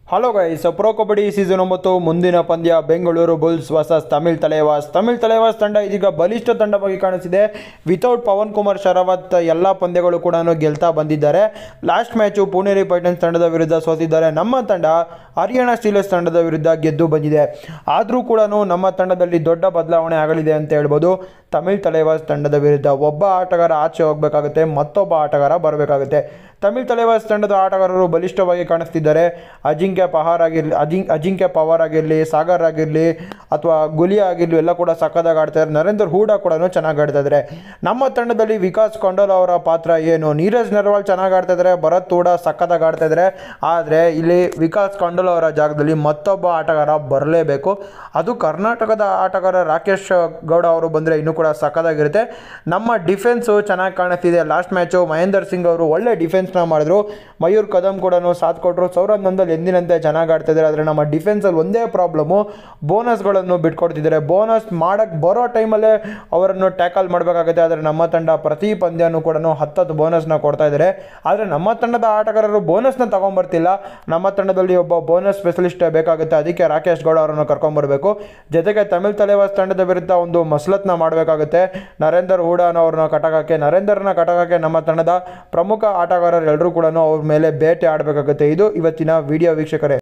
hello guys pro kabaddi season ಒಂಬತ್ತು ಮುಂದಿನ ಪಂದ್ಯ ಬೆಂಗಳೂರು ಬುಲ್ಸ್ ವರ್ಸಸ್ ತಮಿಳ್ ತಲೇವಾಸ್ ತಮಿಳ್ ತಲೇವಾಸ್ ತಂಡ ಇದೀಗ ಬಲಿಷ್ಠ ತಂಡವಾಗಿ ಕಾಣಿಸಿದೆ ವಿತೌಟ್ ಪವನ್ ಕುಮಾರ್ ಶರಾವತ್ ಎಲ್ಲ ಪಂದ್ಯಗಳು ಕೂಡ ಗೆಲ್ತಾ ಬಂದಿದ್ದಾರೆ ಲಾಸ್ಟ್ ಮ್ಯಾಚು ಪುಣೇರಿ ಪೈಟನ್ಸ್ ತಂಡದ ವಿರುದ್ಧ ಸೋತಿದ್ದಾರೆ ನಮ್ಮ ತಂಡ ಹರಿಯಾಣ ಸ್ಟೀಲರ್ಸ್ ತಂಡದ ವಿರುದ್ಧ ಗೆದ್ದು ಬಂದಿದೆ ಆದರೂ ಕೂಡ ನಮ್ಮ ತಂಡದಲ್ಲಿ ದೊಡ್ಡ ಬದಲಾವಣೆ ಆಗಲಿದೆ ಅಂತ ಹೇಳ್ಬೋದು ತಮಿಳ್ ತಲೇವಾಸ್ ತಂಡದ ವಿರುದ್ಧ ಒಬ್ಬ ಆಟಗಾರ ಆಚೆ ಹೋಗಬೇಕಾಗುತ್ತೆ ಮತ್ತೊಬ್ಬ ಆಟಗಾರ ಬರಬೇಕಾಗುತ್ತೆ ತಮಿಳ್ ತಲೇವಾಸ್ ತಂಡದ ಆಟಗಾರರು ಬಲಿಷ್ಠವಾಗಿ ಕಾಣಿಸ್ತಿದ್ದಾರೆ ಅಜಿಂಕ್ಯ ಪಹಾರ್ ಆಗಿರಲಿ ಅಜಿಂ ಅಜಿಂಕ್ಯ ಪವಾರ್ ಆಗಿರಲಿ ಸಾಗರ್ ಆಗಿರಲಿ ಅಥವಾ ಗುಲಿ ಆಗಿರಲಿ ಎಲ್ಲ ಕೂಡ ಸಕ್ಕದಾಗಿ ಆಡ್ತಾರೆ ನರೇಂದ್ರ ಹೂಡಾ ಕೂಡ ಚೆನ್ನಾಗಿ ಆಡ್ತಾ ಇದ್ದಾರೆ ನಮ್ಮ ತಂಡದಲ್ಲಿ ವಿಕಾಸ್ ಕೊಂಡಲ್ ಅವರ ಪಾತ್ರ ಏನು ನೀರಜ್ ನರ್ವಾಲ್ ಚೆನ್ನಾಗಿ ಆಡ್ತಾ ಇದ್ದಾರೆ ಭರತ್ ಹೂಡಾ ಸಕ್ಕದಾಗಿ ಆಡ್ತಾ ಇದ್ದಾರೆ ಆದರೆ ಇಲ್ಲಿ ವಿಕಾಸ್ ಕೊಂಡಲ್ ಅವರ ಜಾಗದಲ್ಲಿ ಮತ್ತೊಬ್ಬ ಆಟಗಾರ ಬರಲೇಬೇಕು ಅದು ಕರ್ನಾಟಕದ ಆಟಗಾರ ರಾಕೇಶ್ ಗೌಡ ಅವರು ಬಂದರೆ ಇನ್ನೂ ಕೂಡ ಸಕ್ಕದಾಗಿರುತ್ತೆ ನಮ್ಮ ಡಿಫೆನ್ಸು ಚೆನ್ನಾಗಿ ಕಾಣಿಸ್ತಿದೆ ಲಾಸ್ಟ್ ಮ್ಯಾಚು ಮಹೇಂದರ್ ಸಿಂಗ್ ಅವರು ಒಳ್ಳೆ ಡಿಫೆನ್ಸ್ನ ಮಾಡಿದ್ರು ಮಯೂರ್ ಕದಮ್ ಕೂಡ ಸಾಥ್ ಕೊಟ್ಟರು ಸೌರಭ್ ನಂದಲ್ ಎಂದಿನಂತೆ ಚೆನ್ನಾಗಿ ಆಡ್ತಿದ್ದಾರೆ ಆದರೆ ನಮ್ಮ ಡಿಫೆನ್ಸಲ್ಲಿ ಒಂದೇ ಪ್ರಾಬ್ಲಮ್ಮು ಬೋನಸ್ಗಳನ್ನು ಬಿಟ್ಕೊಡ್ತಿದ್ದಾರೆ ಬೋನಸ್ ಮಾಡೋಕ್ಕೆ ಬರೋ ಟೈಮಲ್ಲೇ ಅವರನ್ನು ಟ್ಯಾಕಲ್ ಮಾಡಬೇಕಾಗುತ್ತೆ ಆದರೆ ನಮ್ಮ ತಂಡ ಪ್ರತಿ ಪಂದ್ಯನೂ ಕೂಡ ಹತ್ತತ್ತು ಬೋನಸ್ನ ಕೊಡ್ತಾ ಇದ್ದಾರೆ ಆದರೆ ನಮ್ಮ ತಂಡದ ಆಟಗಾರರು ಬೋನಸ್ನ ತಗೊಂಬರ್ತಿಲ್ಲ ನಮ್ಮ ತಂಡದಲ್ಲಿ ಒಬ್ಬ ಬೋನಸ್ ಸ್ಪೆಷಲಿಸ್ಟ್ ಬೇಕಾಗುತ್ತೆ ಅದಕ್ಕೆ ರಾಕೇಶ್ ಗೌಡ ಅವರನ್ನು ಕರ್ಕೊಂಬರ್ಬೇಕು ಜೊತೆಗೆ ತಮಿಳ್ ತಲೆವಾಸ್ ತಂಡದ ವಿರುದ್ಧ ಒಂದು ಮಸಲತ್ನ ಮಾಡಬೇಕಾಗುತ್ತೆ ನರೇಂದರ್ ಹೂಡಾನ್ ಅವ್ರನ್ನ ಕಟಕಕ್ಕೆ ನರೇಂದರ್ನ ಕಟಕಕ್ಕೆ ನಮ್ಮ ತಂಡದ ಪ್ರಮುಖ ಆಟಗಾರರು ಎಲ್ಲರೂ ಕೂಡ ಅವ್ರ ಮೇಲೆ ಬೇಟೆ ಆಡಬೇಕಾಗುತ್ತೆ ಇದು ಇವತ್ತಿನ ವಿಡಿಯೋ ವೀಕ್ಷಕರೇ